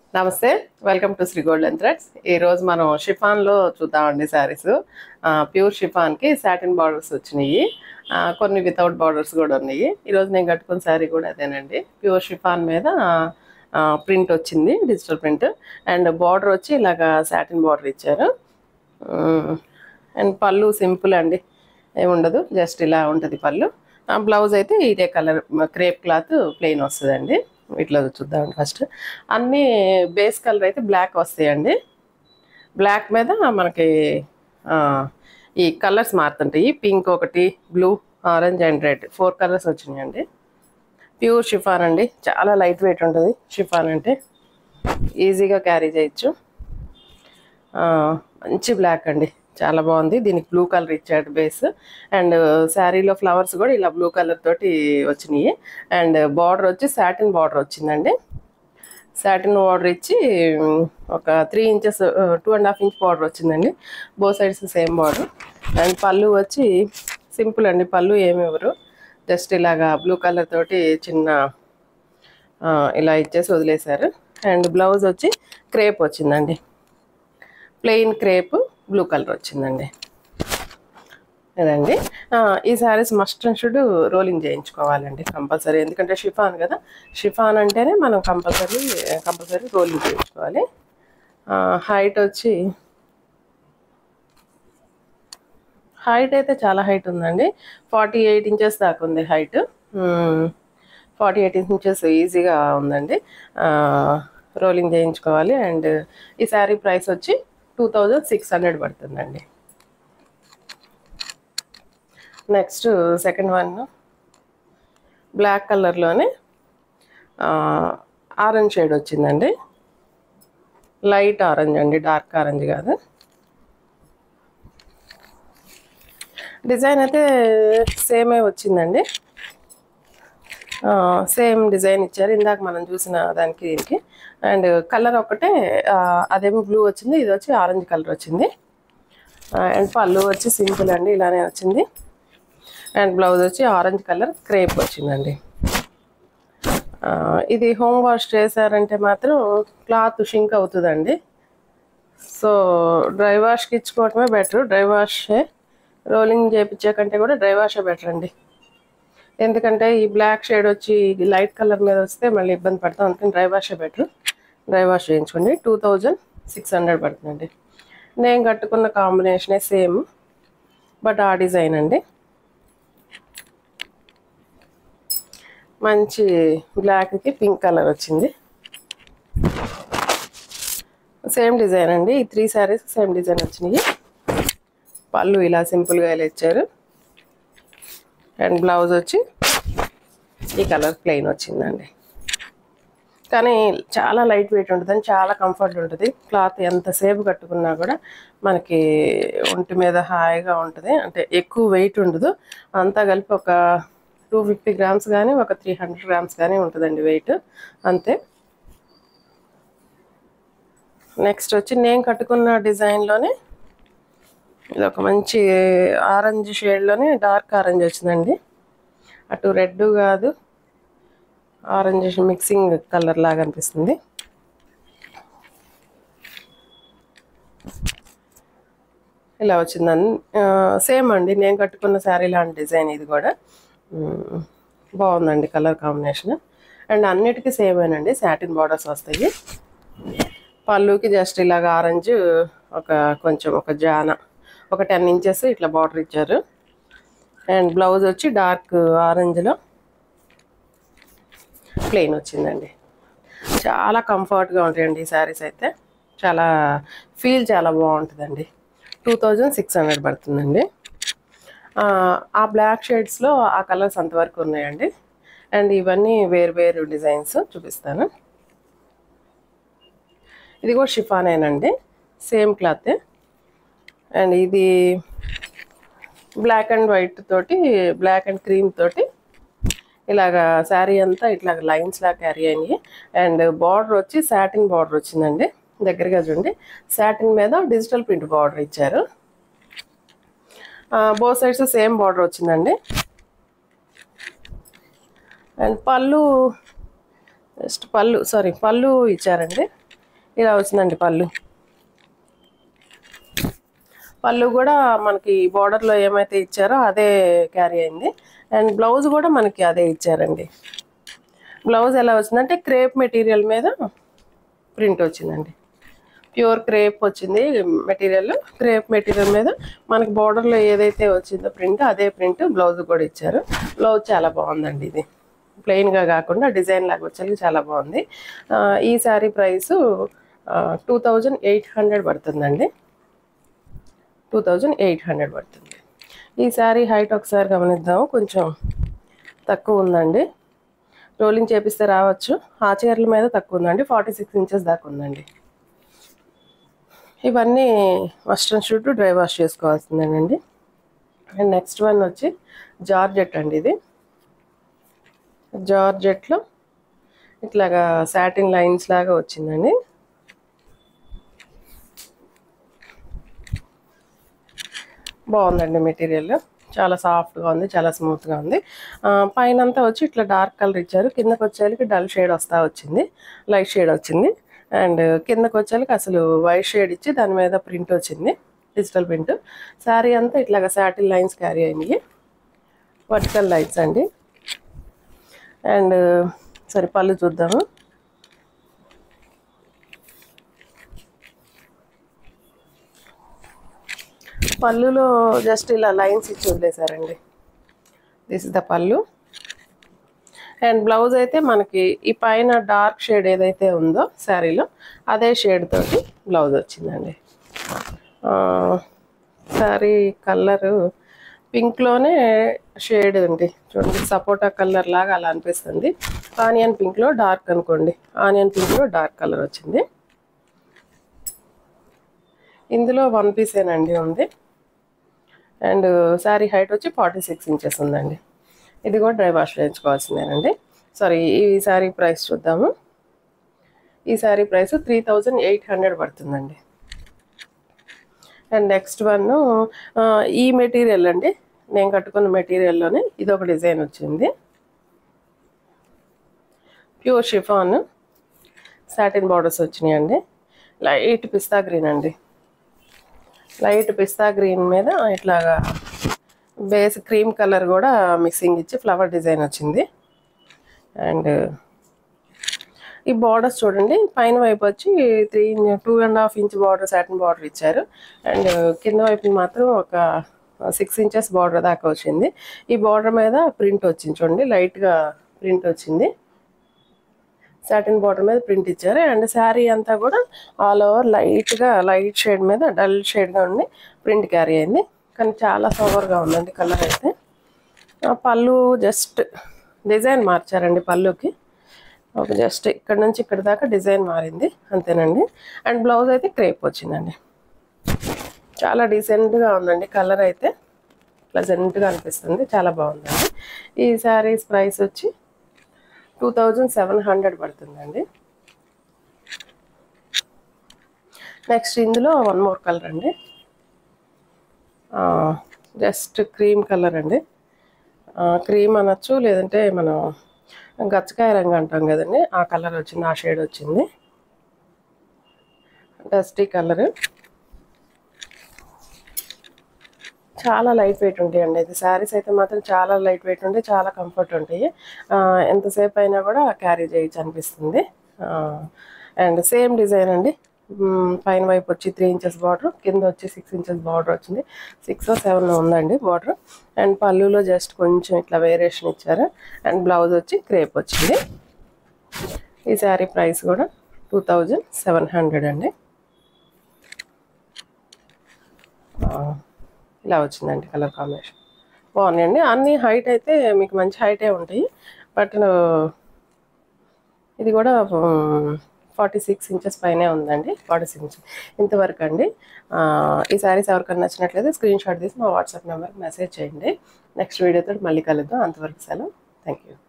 నమస్తే welcome to Shri gold and threads ఈ రోజు మనం షిఫాన్లో చూద్దామండి శారీస్ ప్యూర్ షిఫాన్కి సాటిన్ బార్డర్స్ వచ్చినాయి ఆ, కొన్ని వితౌట్ బార్డర్స్ కూడా ఉన్నాయి ఈరోజు నేను కట్టుకున్న శారీ కూడా అదేనండి ప్యూర్ షిఫాన్ మీద ప్రింట్ వచ్చింది డిజిటల్ ప్రింట్ అండ్ బార్డర్ వచ్చి ఇలాగా సాటిన్ బార్డర్ ఇచ్చారు అండ్ పళ్ళు సింపుల్ అండి ఏముండదు జస్ట్ ఇలా ఉంటుంది పళ్ళు బ్లౌజ్ అయితే ఇదే కలర్ క్రేప్ క్లాత్ ప్లెయిన్ వస్తుందండి ఇట్లా చూద్దామండి ఫస్ట్ అన్నీ బేస్ కలర్ అయితే బ్లాక్ వస్తాయండి బ్లాక్ మీద మనకి ఆ, ఈ కలర్స్ మారుతుంటాయి పింక్ ఒకటి blue orange and red four colours వచ్చినాయండి ప్యూర్ షిఫాన్ అండి చాలా లైట్ వెయిట్ ఉంటుంది షిఫాన్ అంటే ఈజీగా క్యారీ చేయొచ్చు ఆ, మంచి బ్లాక్ అండి చాలా బాగుంది దీనికి బ్లూ కలర్ ఇచ్చాడు బేస్ అండ్ శారీలో ఫ్లవర్స్ కూడా ఇలా బ్లూ కలర్ తోటి వచ్చినాయి అండ్ బార్డర్ వచ్చి సాటిన్ బార్డర్ వచ్చిందండి సాటిన్ బార్డర్ ఇచ్చి ఉమ్, ఒక three inches two and half inch border వచ్చిందండి both sides same border and పళ్ళు వచ్చి సింపుల్ అండి పళ్ళు ఏమి ఇవ్వరు జస్ట్ ఇలాగా బ్లూ కలర్ తోటి చిన్న ఆ, ఇలా ఇచ్చేసి వదిలేశారు అండ్ బ్లౌజ్ వచ్చి క్రేప్ వచ్చిందండి ప్లెయిన్ క్రేప్ బ్లూ కలర్ వచ్చిందండి ఇదండి ఆ, ఈ saris must and should rolling చేయించుకోవాలండి కంపల్సరీ ఎందుకంటే షిఫాన్ కదా షిఫాన్ అంటేనే మనం కంపల్సరీ కంపల్సరీ రోలింగ్ చేయించుకోవాలి హైట్ వచ్చి హైట్ అయితే చాలా హైట్ ఉందండి ఫార్టీ ఎయిట్ ఇంచెస్ దాకా ఉంది హైట్ ఫార్టీ ఎయిట్ ఇంచెస్ ఈజీగా ఉందండి రోలింగ్ చేయించుకోవాలి అండ్ ఈ శారీ ప్రైస్ వచ్చి టూ థౌజండ్ సిక్స్ హండ్రెడ్ పడుతుందండి నెక్స్ట్ సెకండ్ వన్ బ్లాక్ కలర్లోనే ఆరెంజ్ షేడ్ వచ్చిందండి లైట్ ఆరెంజ్ అండి డార్క్ ఆరెంజ్ కాదు డిజైన్ అయితే సేమే వచ్చిందండి సేమ్ డిజైన్ ఇచ్చారు ఇందాక మనం చూసిన దానికి దీనికి అండ్ కలర్ ఒకటే ఆ, అదేమో బ్లూ వచ్చింది ఇది వచ్చి ఆరెంజ్ కలర్ వచ్చింది అండ్ పళ్ళు వచ్చి సింపుల్ అండి ఇలానే వచ్చింది అండ్ బ్లౌజ్ వచ్చి ఆరెంజ్ కలర్ క్రేప్ వచ్చిందండి ఆ, ఇది హోమ్ వాష్ చేశారంటే మాత్రం క్లాత్ షింక్ అవుతుందండి సో డ్రై వాష్కి ఇచ్చుకోవటమే బెటర్ డ్రై వాష్ రోలింగ్ చేయించే కంటే కూడా డ్రై వాషే బెటర్ అండి ఎందుకంటే ఈ బ్లాక్ షేడ్ వచ్చి లైట్ కలర్ మీద వస్తే మళ్ళీ ఇబ్బంది పడతాం అందుకని డ్రై వాషే బెటర్ డ్రై వాష్ చేయించుకోండి టూ థౌజండ్ సిక్స్ హండ్రెడ్ పడుతుందండి నేను కట్టుకున్న కాంబినేషనే సేమ్ బట్ ఆ డిజైన్ అండి మంచి బ్లాక్కి పింక్ కలర్ వచ్చింది సేమ్ డిజైన్ అండి ఈ త్రీ శారీస్ సేమ్ డిజైన్ వచ్చినాయి పళ్ళు ఇలా సింపుల్గా ఇలా ఇచ్చారు అండ్ బ్లౌజ్ వచ్చి ఈ కలర్ ప్లెయిన్ వచ్చిందండి కానీ చాలా లైట్ వెయిట్ ఉంటుంది చాలా కంఫర్ట్ ఉంటుంది క్లాత్ ఎంతసేపు కట్టుకున్నా కూడా మనకి ఒంటి మీద హాయిగా ఉంటుంది అంటే ఎక్కువ వెయిట్ ఉండదు అంతా కలిపి ఒక టూ ఫిఫ్టీ గ్రామ్స్ కానీ ఒక త్రీ హండ్రెడ్ గ్రామ్స్ కానీ ఉంటుందండి వెయిట్ అంతే నెక్స్ట్ వచ్చి నేను కట్టుకున్న డిజైన్లోనే ఇది ఒక మంచి ఆరెంజ్ షేడ్లోనే డార్క్ ఆరెంజ్ వచ్చిందండి అటు రెడ్ కాదు ఆరెంజ్ మిక్సింగ్ కలర్ లాగా అనిపిస్తుంది ఇలా వచ్చిందని సేమ్ అండి నేను కట్టుకున్న శారీ లాంటి డిజైన్ ఇది కూడా ఉమ్, బాగుందండి కలర్ కాంబినేషన్ అండ్ అన్నిటికీ సేమేనండి సాటిన్ బార్డర్స్ వస్తాయి పళ్ళుకి జస్ట్ ఇలాగ ఆరెంజ్ ఒక కొంచెం ఒక జాన ఒక టెన్ ఇంచెస్ ఇట్లా బార్డర్ ఇచ్చారు అండ్ బ్లౌజ్ వచ్చి డార్క్ ఆరెంజ్లో ప్లెయిన్ వచ్చిందండి చాలా కంఫర్ట్గా ఉంటాయండి ఈ శారీస్ అయితే చాలా ఫీల్ చాలా బాగుంటుందండి టూ థౌజండ్ సిక్స్ హండ్రెడ్ పడుతుందండి ఆ, ఆ బ్లాక్ షేడ్స్లో ఆ కలర్స్ అంతవరకు ఉన్నాయండి అండ్ ఇవన్నీ వేరు వేరు డిజైన్స్ చూపిస్తాను ఇది కూడా షిఫానేనండి సేమ్ క్లాత్ అండ్ ఇది బ్లాక్ అండ్ వైట్ తోటి బ్లాక్ అండ్ క్రీమ్ తోటి ఇలాగా శారీ అంతా ఇట్లా లైన్స్ లా క్యారీ అయినాయి అండ్ బార్డర్ వచ్చి సాటిన్ బార్డర్ వచ్చిందండి దగ్గరగా చూడండి సాటిన్ మీద డిజిటల్ ప్రింట్ బార్డర్ ఇచ్చారు బో సైడ్స్ సేమ్ బార్డర్ వచ్చిందండి and pallu just pallu sorry pallu ఇచ్చారండి ఇలా వచ్చిందండి పళ్ళు పళ్ళు కూడా మనకి బార్డర్లో ఏమైతే ఇచ్చారో అదే క్యారీ అయింది అండ్ బ్లౌజ్ కూడా మనకి అదే ఇచ్చారండి బ్లౌజ్ ఎలా వచ్చిందంటే క్రేప్ మెటీరియల్ మీద ప్రింట్ వచ్చిందండి ప్యూర్ క్రేప్ వచ్చింది మెటీరియల్ క్రేప్ మెటీరియల్ మీద మనకి బార్డర్లో ఏదైతే వచ్చిందో ప్రింట్ అదే ప్రింట్ బ్లౌజ్ కూడా ఇచ్చారు బ్లౌజ్ చాలా బాగుందండి ఇది ప్లెయిన్గా కాకుండా డిజైన్ లాగా వచ్చేది చాలా బాగుంది ఆ, ఈ sari price two thousand eight hundred పడుతుందండి టూ థౌజండ్ ఎయిట్ హండ్రెడ్ పడుతుంది ఈ శారీ హైట్ ఒకసారి గమనిద్దాము కొంచెం తక్కువ ఉందండి రోలింగ్ చేపిస్తే రావచ్చు ఆ చీరల మీద తక్కువ ఉందండి ఫార్టీ సిక్స్ ఇంచెస్ దాకా ఉందండి ఇవన్నీ వెస్ట్రన్ షూట్ డ్రై వాష్ చేసుకోవాల్సిందేనండి అండ్ నెక్స్ట్ వన్ వచ్చి జార్జెట్ అండి ఇది జార్జెట్లో ఇట్లాగా సాటిన్ లైన్స్ లాగా వచ్చిందండి బాగుందండి మెటీరియల్ చాలా సాఫ్ట్గా ఉంది చాలా స్మూత్గా ఉంది ఆ, పైన అంతా వచ్చి ఇట్లా డార్క్ కలర్ ఇచ్చారు కిందకి వచ్చేసరికి డల్ షేడ్ వస్తా వచ్చింది లైట్ షేడ్ వచ్చింది అండ్ కిందకి వచ్చేసరికి అసలు వైట్ షేడ్ ఇచ్చి దాని మీద ప్రింట్ వచ్చింది డిజిటల్ ప్రింట్ శారీ అంతా ఇట్లాగా సాటిల్ లైన్స్ క్యారీ అయింది వర్టికల్ లైన్స్ అండి అండ్ సరే పళ్ళు చూద్దాము పళ్ళులో జస్ట్ ఇలా లైన్స్ ఇచ్చి వదిలేశారండి this is the pallu and blouse అయితే మనకి ఈ పైన డార్క్ షేడ్ ఏదైతే ఉందో శారీలో అదే షేడ్ తోటి బ్లౌజ్ వచ్చిందండి శారీ కలరు పింక్లోనే షేడ్ అండి చూడండి సపోటా కలర్ లాగా అలా అనిపిస్తుంది ఆనియన్ పింక్లో డార్క్ అనుకోండి ఆనియన్ పింక్లో డార్క్ కలర్ వచ్చింది ఇందులో వన్ పీసేనండి ఉంది అండ్ శారీ హైట్ వచ్చి ఫార్టీ సిక్స్ ఇంచెస్ ఉందండి ఇది కూడా డ్రై వాష్ చేయించుకోవాల్సిందేనండి సారీ ఈ శారీ ప్రైస్ చూద్దాము ఈ sari price three thousand eight hundred పడుతుందండి అండ్ నెక్స్ట్ వన్ ఈ మెటీరియల్ అండి నేను కట్టుకున్న మెటీరియల్లోనే ఇది ఒక డిజైన్ వచ్చింది ప్యూర్ షిఫాన్ సాటిన్ బార్డర్స్ వచ్చినాయండి లైట్ పిస్తా గ్రీన్ అండి లైట్ పిస్తా గ్రీన్ మీద ఇట్లాగా బేస్ క్రీమ్ కలర్ కూడా మిక్సింగ్ ఇచ్చి ఫ్లవర్ డిజైన్ వచ్చింది అండ్ ఈ బార్డర్స్ చూడండి పైన వైపు వచ్చి three two and half inch border satin border ఇచ్చారు అండ్ కింద వైపు మాత్రం ఒక సిక్స్ ఇంచెస్ బార్డర్ దాకా వచ్చింది ఈ బార్డర్ మీద ప్రింట్ వచ్చింది చూడండి లైట్గా ప్రింట్ వచ్చింది సాటిన్ బార్డర్ మీద ప్రింట్ ఇచ్చారు అండ్ శారీ అంతా కూడా ఆల్ ఓవర్ లైట్గా లైట్ షేడ్ మీద డల్ షేడ్గా ఉండి ప్రింట్ క్యారీ అయింది కానీ చాలా సోవర్గా ఉందండి కలర్ అయితే ఆ పళ్ళు జస్ట్ డిజైన్ మార్చారండి పళ్ళుకి ఒక జస్ట్ ఇక్కడ నుంచి ఇక్కడ దాకా డిజైన్ మారింది అంతేనండి అండ్ బ్లౌజ్ అయితే క్రేప్ వచ్చిందండి చాలా డీసెంట్గా ఉందండి కలర్ అయితే ప్లజెంట్గా అనిపిస్తుంది చాలా బాగుందండి ఈ శారీస్ ప్రైస్ వచ్చి టూ థౌజండ్ సెవెన్ హండ్రెడ్ పడుతుందండి నెక్స్ట్ ఇందులో వన్ మోర్ కలర్ అండి జస్ట్ క్రీమ్ కలర్ అండి క్రీమ్ అనొచ్చు లేదంటే మనం గచ్చకాయ రంగు అంటాం కదండి ఆ కలర్ వచ్చింది ఆ షేడ్ వచ్చింది డస్టీ కలర్ చాలా లైట్ వెయిట్ ఉంటాయండి ఇది శారీస్ అయితే మాత్రం చాలా లైట్ వెయిట్ ఉంటాయి చాలా కంఫర్ట్ ఉంటాయి ఆ, ఎంతసేపు అయినా కూడా క్యారీ చేయొచ్చు అనిపిస్తుంది అండ్ సేమ్ డిజైన్ అండి మ్మ్, పైన వైపు వచ్చి త్రీ ఇంచెస్ బార్డర్ కింద వచ్చి సిక్స్ ఇంచెస్ బార్డర్ వచ్చింది సిక్స్ సెవెన్ ఉందండి బార్డర్ అండ్ పళ్ళులో జస్ట్ కొంచెం ఇట్లా వేరియేషన్ ఇచ్చారు అండ్ బ్లౌజ్ వచ్చి క్రేప్ వచ్చింది ఈ శారీ ప్రైస్ కూడా టూ థౌజండ్ సెవెన్ హండ్రెడ్ అండి ఆ, ఇలా వచ్చిందండి కలర్ కాంబినేషన్ బాగున్నాయండి అన్ని హైట్ అయితే మీకు మంచి హైటే ఉంటాయి బట్ ఇది కూడా ఫార్టీ సిక్స్ ఇంచెస్ పైనే ఉందండి ఫార్టీ సిక్స్ ఇంచెస్ ఇంతవరకు అండి ఆ, ఈ శారీస్ ఎవరికైనా నచ్చినట్లయితే స్క్రీన్ షాట్ తీసి మా వాట్సాప్ నెంబర్కి మెసేజ్ చేయండి నెక్స్ట్ వీడియోతో మళ్ళీ కలుద్దాం అంతవరకు సెలవు థ్యాంక్ యూ